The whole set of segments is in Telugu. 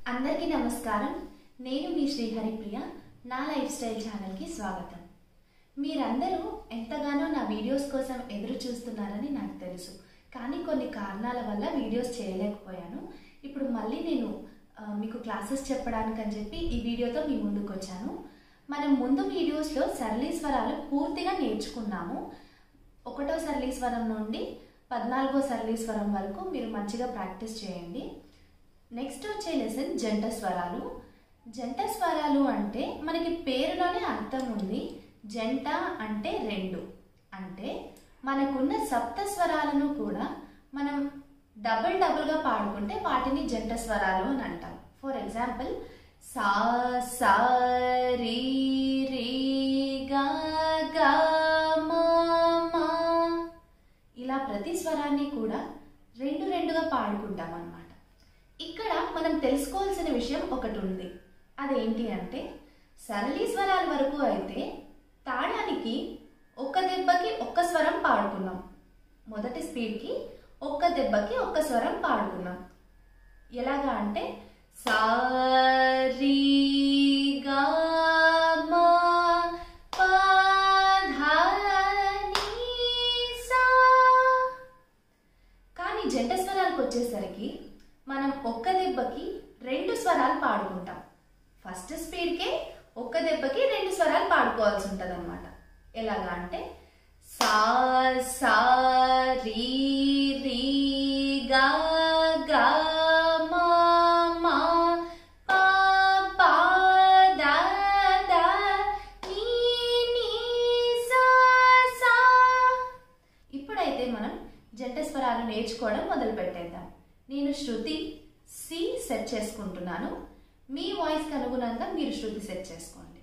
అందరికీ నమస్కారం నేను మీ శ్రీహరిప్రియ నా లైఫ్ స్టైల్ ఛానల్కి స్వాగతం మీరందరూ ఎంతగానో నా వీడియోస్ కోసం ఎదురు చూస్తున్నారని నాకు తెలుసు కానీ కొన్ని కారణాల వల్ల వీడియోస్ చేయలేకపోయాను ఇప్పుడు మళ్ళీ నేను ఆ, మీకు క్లాసెస్ చెప్పడానికని చెప్పి ఈ వీడియోతో మీ ముందుకు వచ్చాను మనం ముందు వీడియోస్లో సరళీ స్వరాలు పూర్తిగా నేర్చుకున్నాము ఒకటో సరళీ స్వరం నుండి పద్నాలుగో సరళీ స్వరం వరకు మీరు మంచిగా ప్రాక్టీస్ చేయండి నెక్స్ట్ వచ్చే లెసన్ జంట స్వరాలు జంట స్వరాలు అంటే మనకి పేరులోనే అర్థం ఉంది జంట అంటే రెండు అంటే మనకున్న సప్త స్వరాలను కూడా మనం డబుల్ డబుల్గా పాడుకుంటే వాటిని జంట స్వరాలు అని అంటాం ఫర్ ఎగ్జాంపుల్ సా సా రీ రీ గా గా మా మా ఇలా ప్రతి స్వరాన్ని కూడా రెండు రెండుగా పాడుకుంటాం అన్నమాట ఇక్కడ మనం తెలుసుకోవాల్సిన విషయం ఒకటి ఉంది అదేంటి అంటే సరళీ స్వరాల వరకు అయితే తాళానికి ఒక్క దెబ్బకి ఒక్క స్వరం పాడుకున్నాం మొదటి స్పీడ్కి ఒక్క దెబ్బకి ఒక్క స్వరం పాడుకున్నాం ఎలాగా అంటే సా రీ గా మా పా ధా నీ సా కానీ జంట స్వరాలకు వచ్చేసరికి మనం ఒక్క దెబ్బకి రెండు స్వరాలు పాడుకుంటాం ఫస్ట్ స్పీడ్కే ఒక్క దెబ్బకి రెండు స్వరాలు పాడుకోవాల్సి ఉంటుంది అనమాట ఎలాగా అంటే సా సా రీ రీ గా గా మా మా పా పా దా దా నీ నీ సా సా ఇప్పుడైతే మనం జంట స్వరాలు నేర్చుకోవడం మొదలు పెట్టేద్దాం నేను శృతి సి సెట్ చేసుకుంటున్నాను మీ వాయిస్కి అనుగుణంగా మీరు శృతి సెట్ చేసుకోండి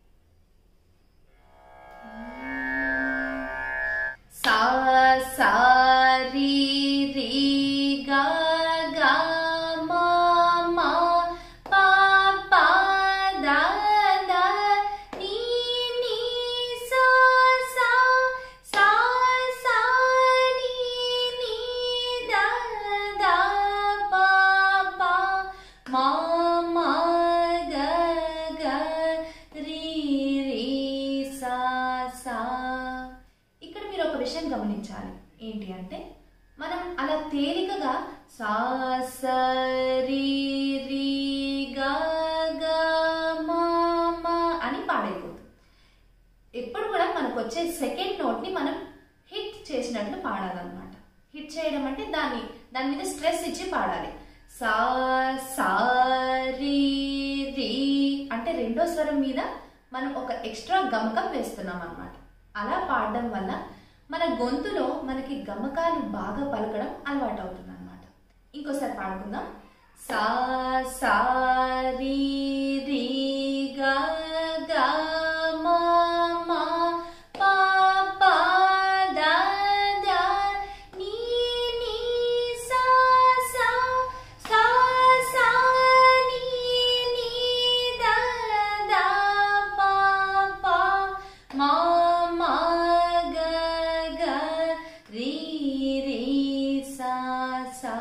సా సా రీ రీ గా గా మా మా పా పా దా దా నీ నీ సా సా సా సా నీ నీ దా దా పా పా మా మా గ గ రీ రీ సా సా ఇక్కడ మీరు ఒక విషయం గమనించాలి ఏంటి అంటే మనం అలా తేలికగా సా స రీ రీ గా గా మా మా అని పాడైపోతుంది ఎప్పుడు కూడా మనకు వచ్చే సెకండ్ నోట్ని మనం హిట్ చేసినట్లు పాడాలన్నమాట హిట్ చేయడం అంటే దాన్ని దాని మీద స్ట్రెస్ ఇచ్చి పాడాలి సా సా రీ రీ అంటే రెండో స్వరం మీద మనం ఒక ఎక్స్ట్రా గమకం వేస్తున్నాం అన్నమాట అలా పాడడం వల్ల మన గొంతులో మనకి గమకాలు బాగా పలకడం అలవాటు అవుతుంది అనమాట ఇంకోసారి పాడుకుందాం సా సా రీ రీ గా గా మా మా పా పా దా దా నీ నీ సా సా సా సా నీ నీ దా దా పా పా మా మా గ గ రీ రీ సా సా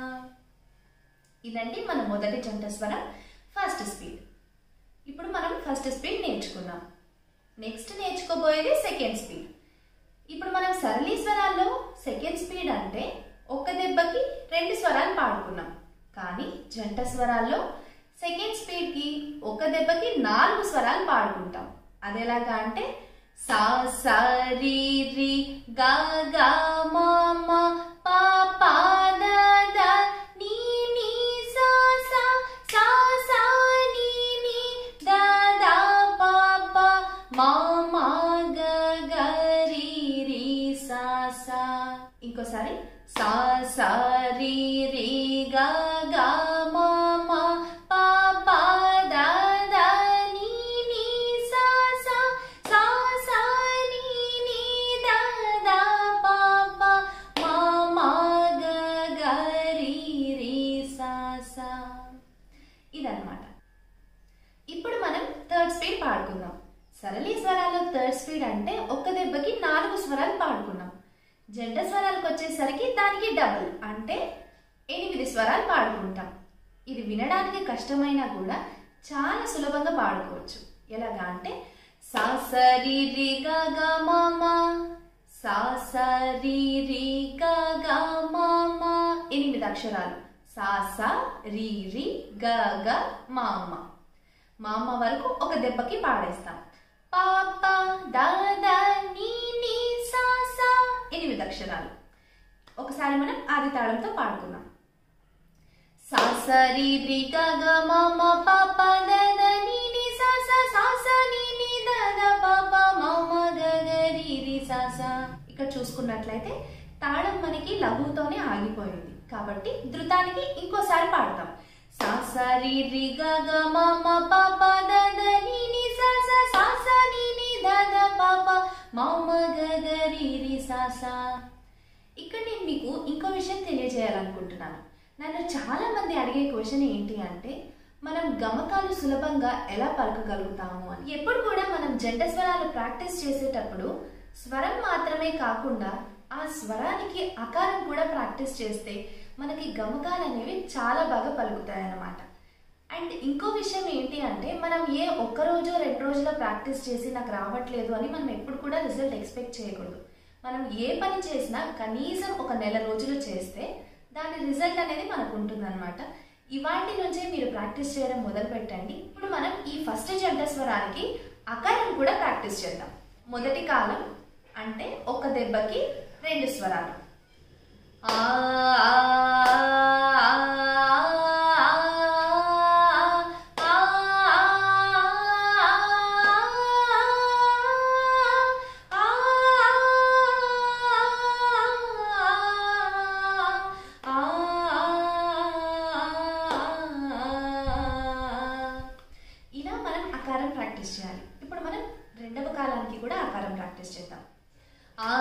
ఇదండి మన మొదటి జంట స్వరం ఫస్ట్ స్పీడ్ ఇప్పుడు మనం ఫస్ట్ స్పీడ్ నేర్చుకున్నాం నెక్స్ట్ నేర్చుకోబోయేది సెకండ్ స్పీడ్ ఇప్పుడు మనం సరళీ స్వరాల్లో సెకండ్ స్పీడ్ అంటే ఒక్క దెబ్బకి రెండు స్వరాలు పాడుకున్నాం కానీ జంట స్వరాల్లో సెకండ్ స్పీడ్కి ఒక దెబ్బకి నాలుగు స్వరాలు పాడుకుంటాం అదెలాగా అంటే సా సా రీ రీ గా గా మా మా పా పా దా దా నీ నీ సా సా సా సా నీ నీ దా దా పా పా మా మా గ గ రీ రీ సా సా ఇంకోసారి సా సా రీ రీ గా గా మా మా పా పా దా దా నీ నీ సా సా సా సా నీ నీ దా దా పా పా మా మా గ గ రీ రీ సా సా ఇదన్నమాట ఇప్పుడు మనం థర్డ్ స్పీడ్ పాడుకుందాం సరళీ స్వరాల్లో థర్డ్ స్పీడ్ అంటే ఒక్క దెబ్బకి నాలుగు స్వరాలు పాడుకున్నాం జంట స్వరాలకు వచ్చేసరికి దానికి డబుల్ అంటే ఎనిమిది స్వరాలు పాడుకుంటాం ఇది వినడానికి కష్టమైనా కూడా చాలా సులభంగా పాడుకోవచ్చు ఎలాగా అంటే సా సరి రి గ గ మ మ సా సరి రి గ గ మ మ ఎనిమిది అక్షరాలు సా సా రి రి గ గ మ మ మా అమ్మ వరకు ఒక దెబ్బకి పాడేస్తాం పాప దాద నీ నీ సా సా ఎనిమిది అక్షరాలు ఒకసారి మనం ఆది తాళంతో పాడుకుందాం సా సరి రి గ గ మ మ ప ప ద ద ని ని సా సా సా సా ని ని ద ద ప ప మ మ గ గ రి రి సా సా ఇక్కడ చూసుకున్నట్లయితే తాళం మనకి లఘువుతోనే ఆగిపోయింది కాబట్టి ధృతానికి ఇంకోసారి పాడతాం సా సా రి రి గ గ మ మ ప ప ద ద ని ని సా సా సా సా ని ని ద ద ప ప మ మ గ గ రి రి సా సా ఇక్కడ నేను మీకు ఇంకో విషయం తెలియజేయాలనుకుంటున్నాను నన్ను చాలా మంది అడిగే క్వశ్చన్ ఏంటి అంటే మనం గమకాలు సులభంగా ఎలా పలకగలుగుతాము అని ఎప్పుడు కూడా మనం జంట స్వరాలు ప్రాక్టీస్ చేసేటప్పుడు స్వరం మాత్రమే కాకుండా ఆ స్వరానికి అకారం కూడా ప్రాక్టీస్ చేస్తే మనకి గమకాలు అనేవి చాలా బాగా పలుకుతాయి అన్నమాట అండ్ ఇంకో విషయం ఏంటి అంటే మనం ఏ ఒక్క రోజు రెండు రోజుల ప్రాక్టీస్ చేసి నాకు రావట్లేదు అని మనం ఎప్పుడు కూడా రిజల్ట్ ఎక్స్పెక్ట్ చేయకూడదు మనం ఏ పని చేసినా కనీసం ఒక నెల రోజులు చేస్తే దాని రిజల్ట్ అనేది మనకు ఉంటుందన్నమాట ఇవాటి నుంచే మీరు ప్రాక్టీస్ చేయడం మొదలు పెట్టండి ఇప్పుడు మనం ఈ ఫస్ట్ జంట స్వరానికి అకారం కూడా ప్రాక్టీస్ చేద్దాం మొదటి కాలం అంటే ఒక దెబ్బకి రెండు స్వరాలు ఆ ఆ, ఆ, ఆ, ఇలా మనం అకారం ప్రాక్టీస్ చేయాలి ఇప్పుడు మనం రెండవ కాలానికి కూడా అకారం ప్రాక్టీస్ చేద్దాం ఆ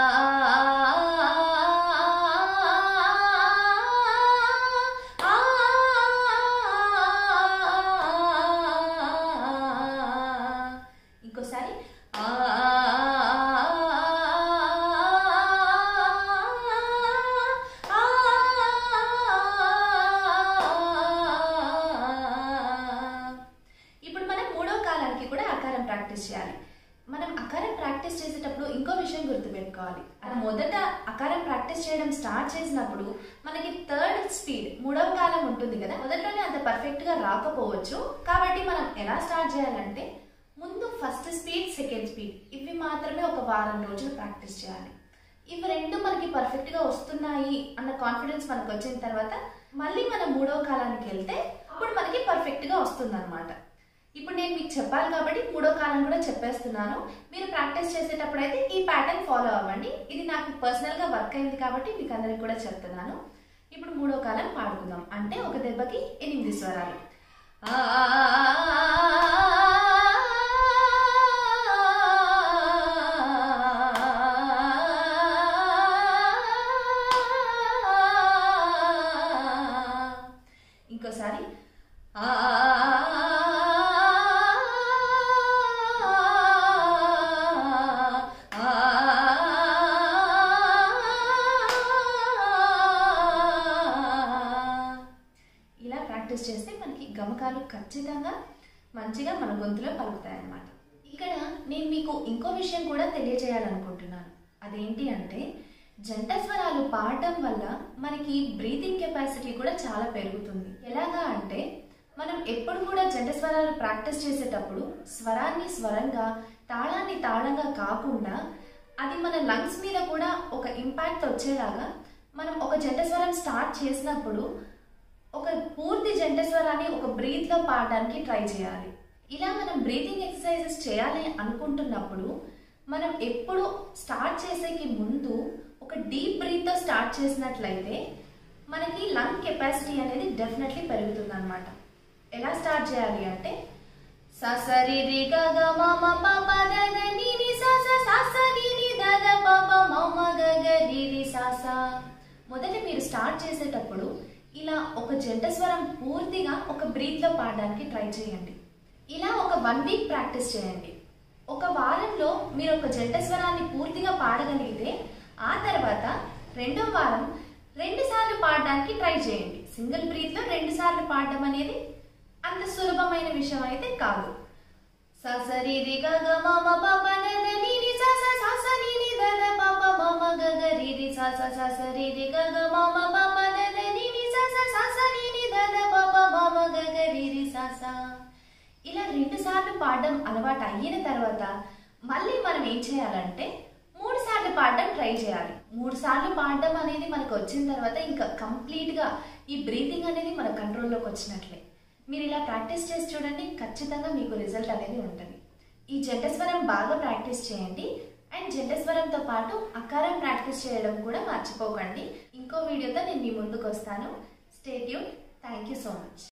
ఇంకోసారి ఆ ఇప్పుడు మనం మూడో కాలానికి కూడా అకారం ప్రాక్టీస్ చేయాలి మనం అకారం ప్రాక్టీస్ చేసేటప్పుడు ఇంకో విషయం గుర్తుపెట్టుకోవాలి అది మొదట అకారం ప్రాక్టీస్ చేయడం స్టార్ట్ చేసినప్పుడు మనకి థర్డ్ స్పీడ్ మూడవ కాలం ఉంటుంది కదా మొదట్లోనే అంత పర్ఫెక్ట్ గా రాకపోవచ్చు కాబట్టి మనం ఎలా స్టార్ట్ చేయాలంటే ముందు ఫస్ట్ స్పీడ్ సెకండ్ స్పీడ్ ఇవి మాత్రమే ఒక వారం రోజులు ప్రాక్టీస్ చేయాలి ఇవి రెండు మనకి పర్ఫెక్ట్ గా వస్తున్నాయి అన్న కాన్ఫిడెన్స్ మనకు వచ్చిన తర్వాత మళ్ళీ మనం మూడవ కాలానికి వెళ్తే అప్పుడు మనకి పర్ఫెక్ట్ గా వస్తుంది ఇప్పుడు నేను మీకు చెప్పాలి కాబట్టి మూడో కాలం కూడా చెప్పేస్తున్నాను మీరు ప్రాక్టీస్ చేసేటప్పుడు అయితే ఈ ప్యాటర్న్ ఫాలో అవ్వండి ఇది నాకు పర్సనల్ గా వర్క్ అయింది కాబట్టి మీకు అందరికి కూడా చెప్తున్నాను ఇప్పుడు మూడో కాలం పాడుకుందాం అంటే ఒక దెబ్బకి ఎనిమిది స్వరాలు ఆ ఇంకోసారి ఆ ఇలా ప్రాక్టీస్ చేస్తే మనకి గమకాలు ఖచ్చితంగా మంచిగా మన గొంతులో పలుకుతాయి అన్నమాట ఇక్కడ నేను మీకు ఇంకో విషయం కూడా తెలియజేయాలనుకుంటున్నాను అదేంటి అంటే జంట స్వరాలు పాడటం వల్ల మనకి బ్రీతింగ్ కెపాసిటీ కూడా చాలా పెరుగుతుంది ఎలాగా అంటే మనం ఎప్పుడు కూడా జంట స్వరాలు ప్రాక్టీస్ చేసేటప్పుడు స్వరాన్ని స్వరంగా తాళాన్ని తాళంగా కాకుండా అది మన లంగ్స్ మీద కూడా ఒక ఇంపాక్ట్ వచ్చేలాగా మనం ఒక జంట స్వరం స్టార్ట్ చేసినప్పుడు ఒక పూర్తి జంట స్వరాన్ని ఒక బ్రీత్ లో పాడడానికి ట్రై చేయాలి ఇలా మనం బ్రీతింగ్ ఎక్సర్సైజెస్ చేయాలి అనుకుంటున్నప్పుడు మనం ఎప్పుడు స్టార్ట్ చేసేకి ముందు ఒక డీప్ బ్రీత్ తో స్టార్ట్ చేసినట్లయితే మనకి లంగ్ కెపాసిటీ అనేది డెఫినెట్లీ పెరుగుతుంది అనమాట ఎలా స్టార్ట్ చేయాలి అంటే స స రి రి గ గ మ మ ప ప ద ద ని ని స స స స ని ని ద ద ప ప మ మ గ గ రి రి స స మొదట మీరు స్టార్ట్ చేసేటప్పుడు ఇలా ఒక జంట స్వరం పూర్తిగా ఒక బ్రీత్ లో పాడడానికి ట్రై చేయండి ఇలా ఒక వన్ వీక్ ప్రాక్టీస్ చేయండి ఒక వారంలో మీరు ఒక జంట స్వరాన్ని పూర్తిగా పాడగలిగితే ఆ తర్వాత రెండో వారం రెండు సార్లు పాడడానికి ట్రై చేయండి సింగిల్ బ్రీత్ లో రెండు సార్లు పాడడం అనేది అంత సులభమైన విషయం అయితే కాదు ససరి రి గ గ మ మ ప ప న ద ని ని స స స స ని ని ద ద ప ప మ మ గ గ రి రి స స స స రి రి గ గ మ మ ప ప న ద ని ని స స స స ని ని ద ద ప ప మ మ గ గ రి రి స స ఇలా రెండు సార్లు పాడడం అలవాటు అయిన తర్వాత మళ్ళీ మనం ఏం చేయాలంటే మూడు సార్లు పాడడం ట్రై చేయాలి మూడు సార్లు పాడడం అనేది మనకు వచ్చిన తర్వాత ఇంకా కంప్లీట్గా ఈ బ్రీతింగ్ అనేది మన కంట్రోల్లోకి వచ్చినట్లే మీరు ఇలా ప్రాక్టీస్ చేసి చూడండి ఖచ్చితంగా మీకు రిజల్ట్ అనేది ఉంటుంది ఈ జంటస్వరం బాగా ప్రాక్టీస్ చేయండి అండ్ జంటస్వరంతో పాటు అకారం ప్రాక్టీస్ చేయడం కూడా మర్చిపోకండి ఇంకో వీడియోతో నేను మీ ముందుకు వస్తాను stay tuned thank you so much